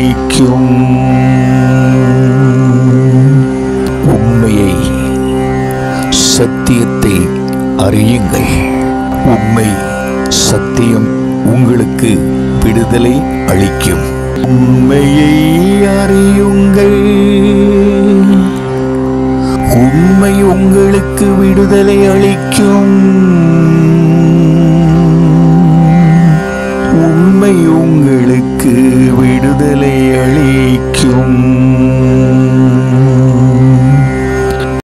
அளிக்கும் உண்மையை சத்தியத்தை அறியுங்கள் உண்மை சத்தியம் உங்களுக்கு விடுதலை அளிக்கும் உண்மையை அறியுங்கள் உண்மை உங்களுக்கு விடுதலை அளிக்கும் உண்மை உங்களுக்கு விடுதலை அளிக்கும்